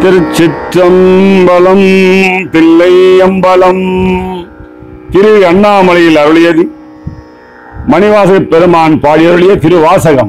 திருச்சிற்றம்பலம் பிள்ளை அம்பலம் திரு அண்ணாமலையில் அருளியது மணிவாசக பெருமான் பாடியருளிய திருவாசகம்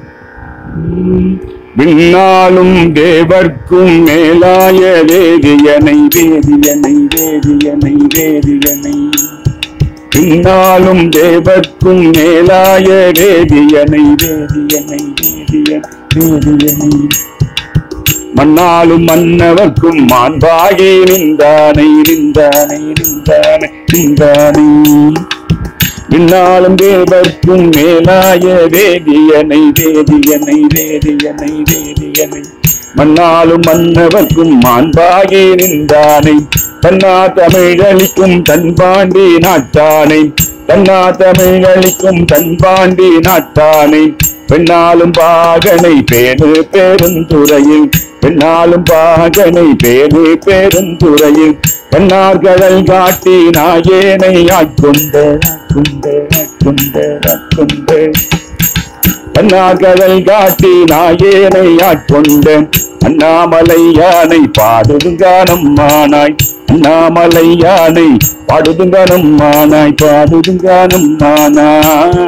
விண்ணாலும் தேவர்க்கும் மேலாய வேதியனை வேதியனை வேதியனை வேதியனை பின்னாலும் தேவர்க்கும் மேலாய வேதியனை வேதியனை வேதியன் வேதியனை மண்ணாலும் மன்னவர்க்கும் மாண்பாகி நின்றானை நின்றானை நின்றானை நின்றானை விண்ணாலும் தேவர்க்கும் மேலாய வேதியனை வேதியனை வேதியனை வேதியனை மண்ணாலும் மன்னவர்க்கும் மாண்பாகி நின்றானை தன்னா தமிழளிக்கும் தன்பாண்டி நாட்டானை தன்னா தமிழளிக்கும் தன்பாண்டி நாட்டானை பெண்ணாலும் பாகனை பேரு பெருந்துறையில் பெண்ணாலும் பாகனை பேரு பெருந்துறையில் பெண்ணார்கடல் காட்டி நாயேனை ஆட்கொண்ட ஆட்கொண்ட ஆட்கொண்ட ஆட்கொண்ட அண்ணாகடல் காட்டி நாயேனை ஆட்கொண்ட அண்ணாமலை யானை பாடுதுங்கானம் மானாய் அண்ணாமலை யானை பாடுதுங்கானம் மானாய் பாடுதுங்கானம் மானாய்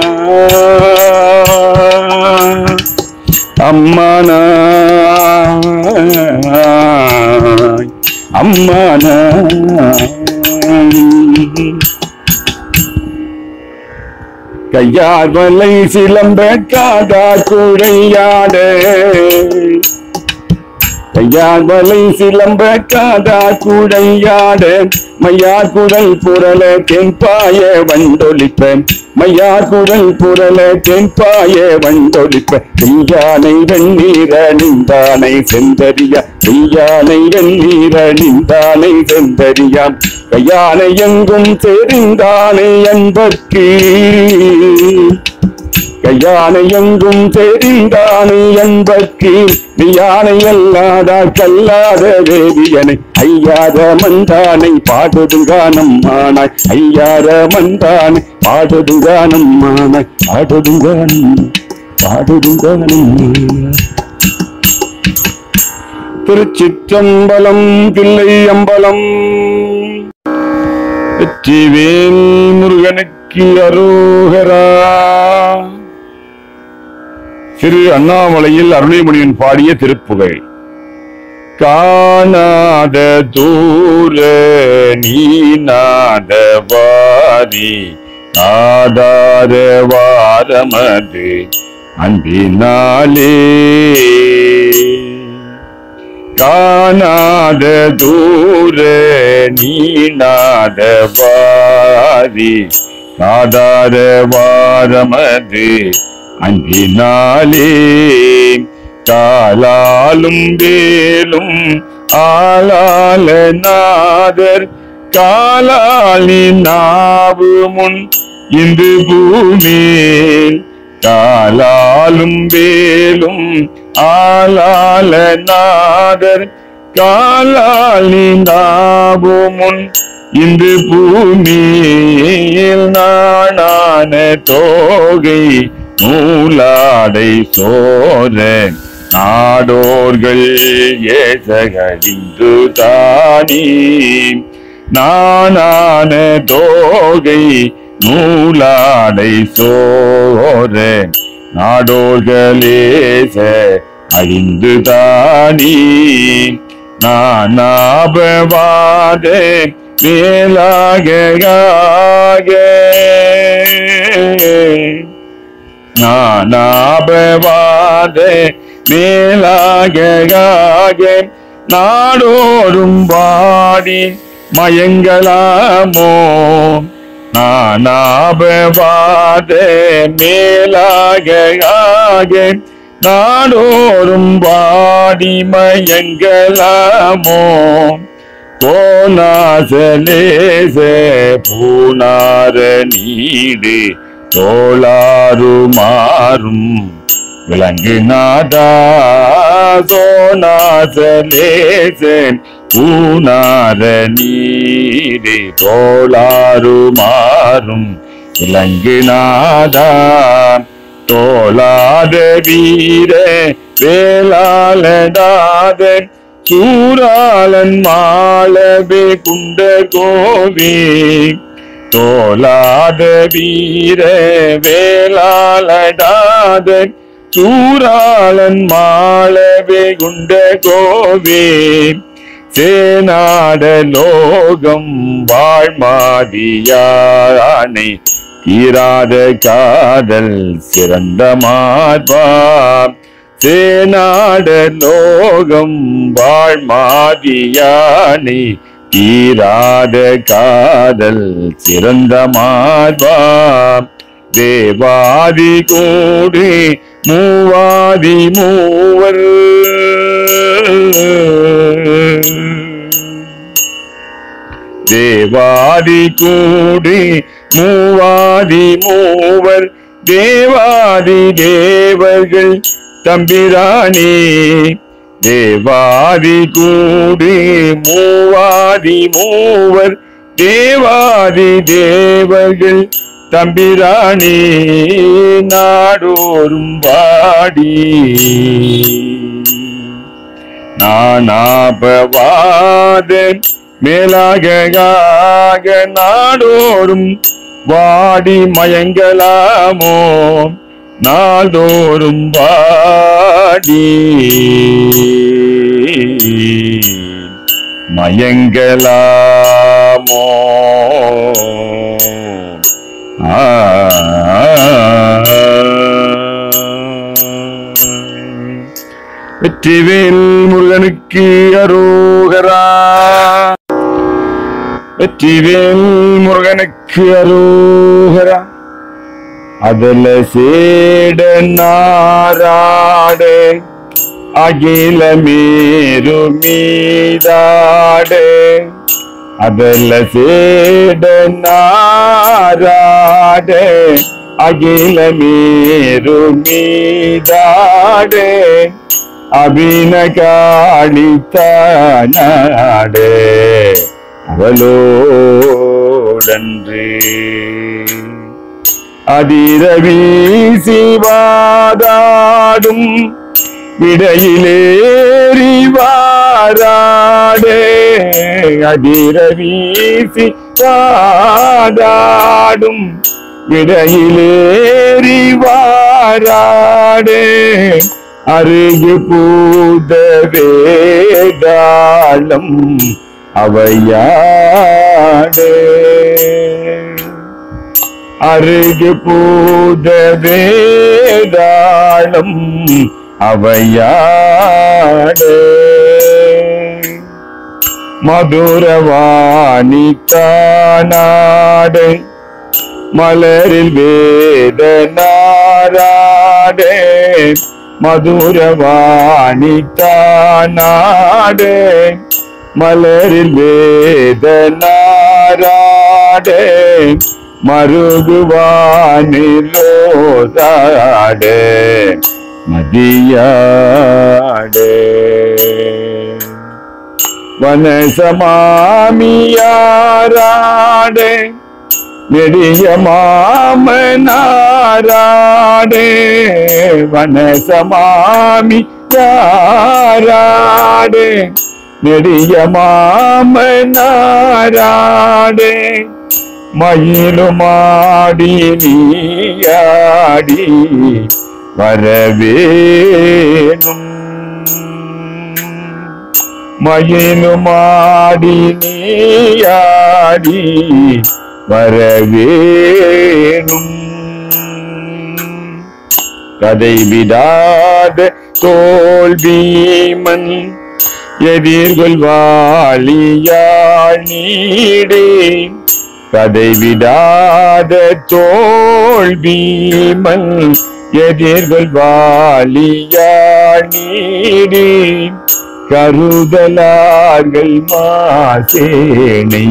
அம்மானாய் அம்மானாய் கையார் வலை சிலம்ப காதா குழையாட கையார் வலை சிலம்ப காதா குழையாட மையார் குரல் புரள தென்பாய வண்டொலிப்ப மையார் குரல் புரள தென்பாய வண்டொலிப்ப செய்யானை வெண்ணீர நின்றானை செந்தரியா செய்யானை வெண்ணீர நின்றானை செந்தரியா கையானை எங்கும் தெரிந்தானை என்பர்க்கு கையானை எங்கும் தெரிந்தானை என்பர்க்கு யானை அல்லாத கல்லாத வேதியனை ஐயாத மந்தானை பாடுதுங்கானம் மானாய் ஐயாத மந்தானை பாடுதுங்கானம் மானாய் பாடுதுங்கானம் பாடுதுங்கானம் மானாய் திருச்சிற்றம்பலம் பிள்ளை அம்பலம் வெற்றிவேல் முருகனுக்கு அரோகரா திரு அண்ணாமலையில் அருணைமணியன் பாடிய திருப்புகழ் காணாத தூர நீநாத வாரி ஆதார வாரமது அன்பினாலே காணாத தூர நீநாத வாரி ஆதார வாரமது அன்பினாலே காலாலும் வேலும் ஆளால நாதர் காலாலி நாவு முன் இந்து பூமேல் காலாலும் வேலும் ஆளால நாதர் காலாலி நாவு முன் இன்று பூமியில் நானான தோகை நூலாடை சோர நாடோர்கள் ஏசகழிந்து தானி நானான தோகை நூலாடை சோர நாடோர்களேச அழிந்து தானி நானாபவாத மேலாக நானாபவாத மேலாக நாடோறும் பாடி மயங்கலாமோ நானாபவாத மேலாக நாடோறும் பாடி மயங்கலாமோ கோலாசலேச பூனார நீடு தோளாறு மாறும் விலங்கு நாதா சோனாசலேசன் பூனார நீடு தோளாறு மாறும் விலங்கு நாதா தோளாத வீர வேளாளடாத சூராளன் மாளவே குண்ட கோவே தோலாத வீர வேளாளடாத சூராளன் மாளவே குண்ட கோவே சேனாட லோகம் வாழ்மாதியானை தீராத காதல் சிறந்த மார்பா சேனாட லோகம் வாழ்மாதியானை தீராத காதல் சிறந்த மார்பா தேவாதி கூடி மூவாதி மூவர் தேவாதி கூடி மூவாதி மூவர் தேவாதி தேவர்கள் தம்பிரானே தேவாதி கூடி மூவாதி மூவர் தேவாதி தேவர்கள் தம்பிரானே நாடோறும் வாடி நானாபவாத மேலாக நாடோறும் வாடி மயங்கலாமோ நாள்தோறும் வாடி மயங்கலாமோ ஆ வெற்றிவேல் முருகனுக்கு அரோகரா வெற்றிவேல் முருகனுக்கு அரோகரா அதுல சேட நாராடு அகில மேரு மீதாடு அதுல சேட நாராடு அகில மேரு மீதாடு அபின காணித்தானாடு அவளோடன்று அதிர வீசிவாதாடும் விடையிலேறி வாராடே அதிர வீசி வாதாடும் விடையிலேறி வாராடே அருகு பூத வேதாளம் அவையாடே அருகு பூத வேதாளம் அவையாடே மதுரவாணி தானாடே மலரில் வேத நாராடே மதுரவாணி தானாடே மலரில் வேத நாராடே மருகுவானிலோதாடே மதியாடே வனசமாமியாராடே நெடிய மாமனாராடே வனசமாமி யாராடே நெடிய மாமனாராடே மயிலுமாடி நீயாடி வரவேணும் மயிலுமாடி நீயாடி வரவேணும் கதை விடாத தோல்விமன் எதிர்கொள்வாளியாள் நீடே கதை விடாத தோல்விமன் எதிர்கொள்வாளியாள் நீடே கருதலார்கள் மாசேனை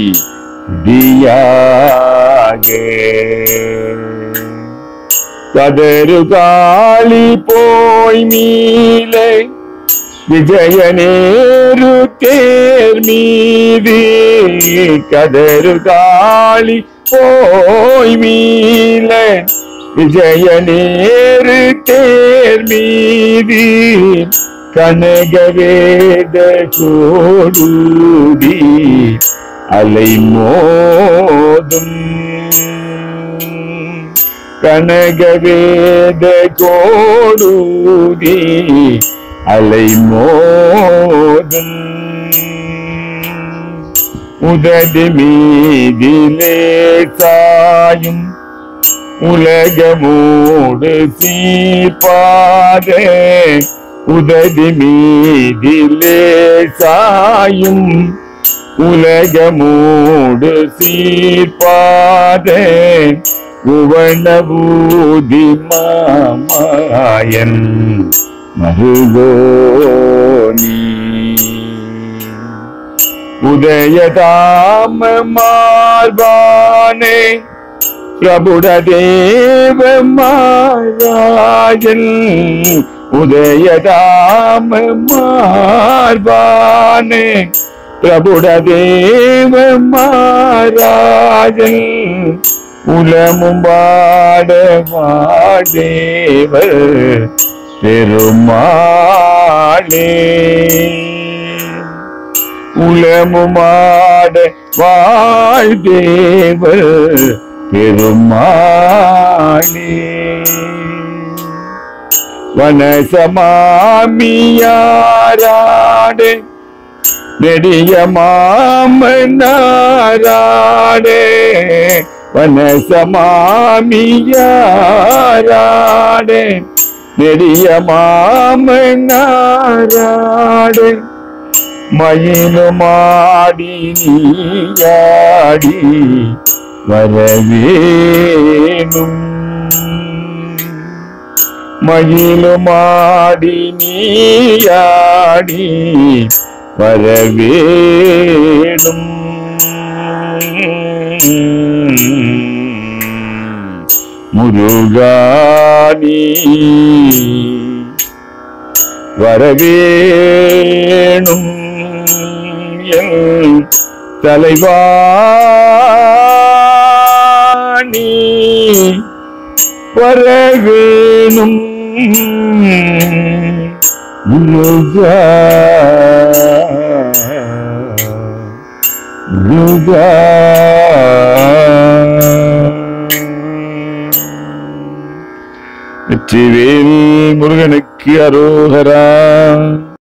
தியாக கதறு காளி போய் மீலை விஜயநேரு தேர் மீது கதறு காளி போய் மீல விஜயநேரு தேர் மீது கனகவேத கோடூதி அலை மோதும் கனகவேத கோடூதி அலை மோதும் உதடு மீதிலே சாயும் உலகமோடு சீப்பாத உதடு மீதிலே சாயும் உலகமோடு சீர்பாத உவனபூதி மாமாயன் மருகோனி உதயதாம மார்பானே பிரபுட தேவ மாராஜன் உதயதாம மார்பானே பிரபுட தேவ மாராஜன் உலமும் பாட வாடேவ பெருமாளே உலமுமாட வாழ்தேவர் பெருமாளே வனசமாமியாராடு நெடிய மாமனாராடு வனசமாமியாராடு நெடிய மாமனாராடு மயிலுமாடி நீயாடி வரவேணும் மயிலுமாடி நீயாடி வரவேணும் முருகானி வரவேணும் என் தலைவாணி வரவேணும் முருகா முருகா வெற்றிவேல் முருகனுக்கு அரோகரா